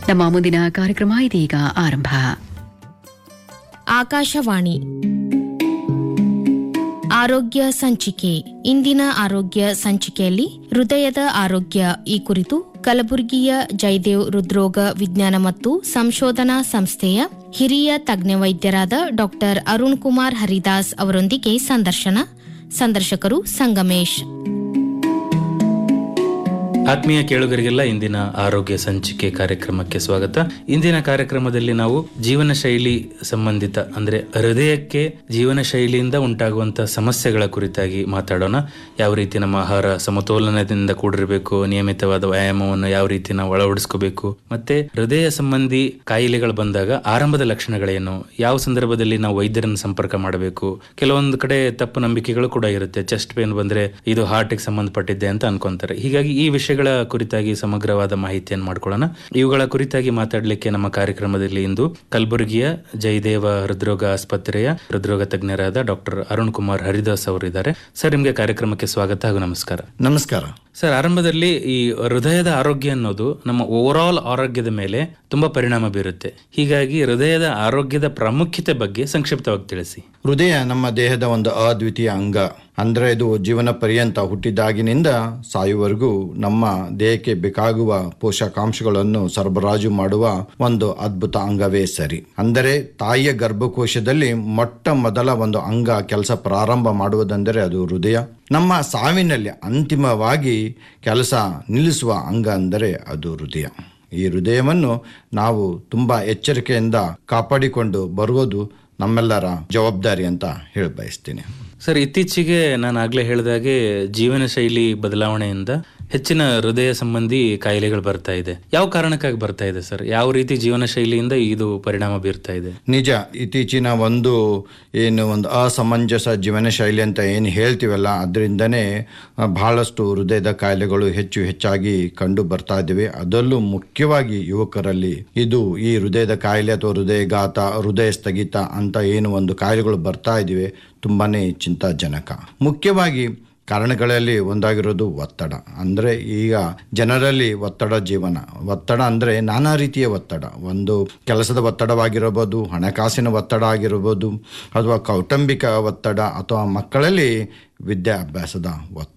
ನಮ್ಮ ಮುಂದಿನ ಕಾರ್ಯಕ್ರಮ ಇದೀಗ ಆರಂಭ ಆಕಾಶವಾಣಿ ಆರೋಗ್ಯ ಸಂಚಿಕೆ ಇಂದಿನ ಆರೋಗ್ಯ ಸಂಚಿಕೆಯಲ್ಲಿ ಹೃದಯದ ಆರೋಗ್ಯ ಈ ಕುರಿತು ಕಲಬುರಗಿಯ ಜಯದೇವ್ ಹೃದ್ರೋಗ ವಿಜ್ಞಾನ ಮತ್ತು ಸಂಶೋಧನಾ ಸಂಸ್ಥೆಯ ಹಿರಿಯ ತಜ್ಞ ವೈದ್ಯರಾದ ಡಾಕ್ಟರ್ ಅರುಣ್ ಕುಮಾರ್ ಹರಿದಾಸ್ ಅವರೊಂದಿಗೆ ಸಂದರ್ಶನ ಸಂದರ್ಶಕರು ಸಂಗಮೇಶ್ ಆತ್ಮೀಯ ಕೇಳುಗರಿಗೆಲ್ಲ ಇಂದಿನ ಆರೋಗ್ಯ ಸಂಚಿಕೆ ಕಾರ್ಯಕ್ರಮಕ್ಕೆ ಸ್ವಾಗತ ಇಂದಿನ ಕಾರ್ಯಕ್ರಮದಲ್ಲಿ ನಾವು ಜೀವನ ಶೈಲಿ ಸಂಬಂಧಿತ ಅಂದ್ರೆ ಹೃದಯಕ್ಕೆ ಜೀವನ ಶೈಲಿಯಿಂದ ಉಂಟಾಗುವಂತಹ ಸಮಸ್ಯೆಗಳ ಕುರಿತಾಗಿ ಮಾತಾಡೋಣ ಯಾವ ರೀತಿ ನಮ್ಮ ಆಹಾರ ಸಮತೋಲನದಿಂದ ಕೂಡಿರಬೇಕು ನಿಯಮಿತವಾದ ವ್ಯಾಯಾಮವನ್ನು ಯಾವ ರೀತಿ ನಾವು ಅಳವಡಿಸ್ಕೋಬೇಕು ಮತ್ತೆ ಹೃದಯ ಸಂಬಂಧಿ ಕಾಯಿಲೆಗಳು ಬಂದಾಗ ಆರಂಭದ ಲಕ್ಷಣಗಳೇನು ಯಾವ ಸಂದರ್ಭದಲ್ಲಿ ನಾವು ವೈದ್ಯರನ್ನು ಸಂಪರ್ಕ ಮಾಡಬೇಕು ಕೆಲವೊಂದು ಕಡೆ ತಪ್ಪು ನಂಬಿಕೆಗಳು ಕೂಡ ಇರುತ್ತೆ ಚೆಸ್ಟ್ ಪೇನ್ ಬಂದ್ರೆ ಇದು ಹಾರ್ಟ್ಗೆ ಸಂಬಂಧಪಟ್ಟಿದ್ದೆ ಅಂತ ಅನ್ಕೊಂತಾರೆ ಹೀಗಾಗಿ ಈ ವಿಷಯಗಳ ಕುರಿತಾಗಿ ಸಮಗ್ರವಾದ ಮಾಹಿತಿಯನ್ನು ಮಾಡ್ಕೊಳ್ಳೋಣ ಇವುಗಳ ಕುರಿತಾಗಿ ಮಾತಾಡಲಿಕ್ಕೆ ನಮ್ಮ ಕಾರ್ಯಕ್ರಮದಲ್ಲಿ ಇಂದು ಕಲಬುರಗಿಯ ಜಯದೇವ ಹೃದ್ರೋಗ ಆಸ್ಪತ್ರೆಯ ಹೃದ್ರೋಗ ತಜ್ಞರಾದ ಡಾಕ್ಟರ್ ಅರುಣ್ ಕುಮಾರ್ ಹರಿದಾಸ್ ಅವರಿದ್ದಾರೆ ಸರ್ ನಿಮಗೆ ಕಾರ್ಯಕ್ರಮಕ್ಕೆ ಸ್ವಾಗತ ಹಾಗೂ ನಮಸ್ಕಾರ ನಮಸ್ಕಾರ ಸರ್ ಆರಂಭದಲ್ಲಿ ಈ ಹೃದಯದ ಆರೋಗ್ಯ ಅನ್ನೋದು ನಮ್ಮ ಓವರ್ ಆಲ್ ಆರೋಗ್ಯದ ಮೇಲೆ ತುಂಬಾ ಪರಿಣಾಮ ಬೀರುತ್ತೆ ಹೀಗಾಗಿ ಹೃದಯದ ಆರೋಗ್ಯದ ಪ್ರಾಮುಖ್ಯತೆ ಬಗ್ಗೆ ಸಂಕ್ಷಿಪ್ತವಾಗಿ ತಿಳಿಸಿ ಹೃದಯ ನಮ್ಮ ದೇಹದ ಒಂದು ಅದ್ವಿತೀಯ ಅಂಗ ಅಂದ್ರೆ ಇದು ಜೀವನ ಪರ್ಯಂತ ಹುಟ್ಟಿದಾಗಿನಿಂದ ಸಾಯುವವರೆಗೂ ನಮ್ಮ ದೇಹಕ್ಕೆ ಬೇಕಾಗುವ ಪೋಷಕಾಂಶಗಳನ್ನು ಸರಬರಾಜು ಮಾಡುವ ಒಂದು ಅದ್ಭುತ ಅಂಗವೇ ಸರಿ ಅಂದರೆ ತಾಯಿಯ ಗರ್ಭಕೋಶದಲ್ಲಿ ಮೊಟ್ಟ ಮೊದಲ ಒಂದು ಅಂಗ ಕೆಲಸ ಪ್ರಾರಂಭ ಮಾಡುವುದೆಂದರೆ ಅದು ಹೃದಯ ನಮ್ಮ ಸಾವಿನಲ್ಲಿ ಅಂತಿಮವಾಗಿ ಕೆಲಸ ನಿಲ್ಲಿಸುವ ಅಂಗ ಅಂದರೆ ಅದು ಹೃದಯ ಈ ಹೃದಯವನ್ನು ನಾವು ತುಂಬ ಎಚ್ಚರಿಕೆಯಿಂದ ಕಾಪಾಡಿಕೊಂಡು ಬರುವುದು ನಮ್ಮೆಲ್ಲರ ಜವಾಬ್ದಾರಿ ಅಂತ ಹೇಳಿ ಬಯಸ್ತೀನಿ ಸರ್ ಇತ್ತೀಚೆಗೆ ನಾನು ಆಗ್ಲೇ ಹೇಳಿದಾಗೆ ಜೀವನ ಶೈಲಿ ಬದಲಾವಣೆಯಿಂದ ಹೆಚ್ಚಿನ ಹೃದಯ ಸಂಬಂಧಿ ಕಾಯಿಲೆಗಳು ಬರ್ತಾ ಇದೆ ಯಾವ ಕಾರಣಕ್ಕಾಗಿ ಬರ್ತಾ ಇದೆ ಸರ್ ಯಾವ ರೀತಿ ಜೀವನ ಶೈಲಿಯಿಂದ ಇದು ಪರಿಣಾಮ ಬೀರ್ತಾ ಇದೆ ನಿಜ ಇತ್ತೀಚಿನ ಒಂದು ಏನು ಒಂದು ಅಸಮಂಜಸ ಜೀವನ ಶೈಲಿ ಅಂತ ಏನು ಹೇಳ್ತೀವಲ್ಲ ಅದರಿಂದನೇ ಆ, ಬಹಳಷ್ಟು ಹೃದಯದ ಕಾಯಿಲೆಗಳು ಹೆಚ್ಚು ಹೆಚ್ಚಾಗಿ ಕಂಡು ಬರ್ತಾ ಇದ್ದಾವೆ ಅದರಲ್ಲೂ ಮುಖ್ಯವಾಗಿ ಯುವಕರಲ್ಲಿ ಇದು ಈ ಹೃದಯದ ಕಾಯಿಲೆ ಅಥವಾ ಹೃದಯಘಾತ ಹೃದಯ ಸ್ಥಗಿತ ಅಂತ ಏನು ಒಂದು ಕಾಯಿಲೆಗಳು ಬರ್ತಾ ಇದಿವೆ ತುಂಬಾನೇ ಚಿಂತಾಜನಕ ಮುಖ್ಯವಾಗಿ ಕಾರಣಗಳಲ್ಲಿ ಒಂದಾಗಿರೋದು ಒತ್ತಡ ಅಂದರೆ ಈಗ ಜನರಲ್ಲಿ ಒತ್ತಡ ಜೀವನ ಒತ್ತಡ ಅಂದರೆ ನಾನಾ ರೀತಿಯ ಒತ್ತಡ ಒಂದು ಕೆಲಸದ ಒತ್ತಡವಾಗಿರಬಹುದು ಹಣಕಾಸಿನ ಒತ್ತಡ ಆಗಿರಬಹುದು ಅಥವಾ ಕೌಟುಂಬಿಕ ಒತ್ತಡ ಅಥವಾ ಮಕ್ಕಳಲ್ಲಿ ವಿದ್ಯಾಭ್ಯಾಸದ ಒತ್ತಡ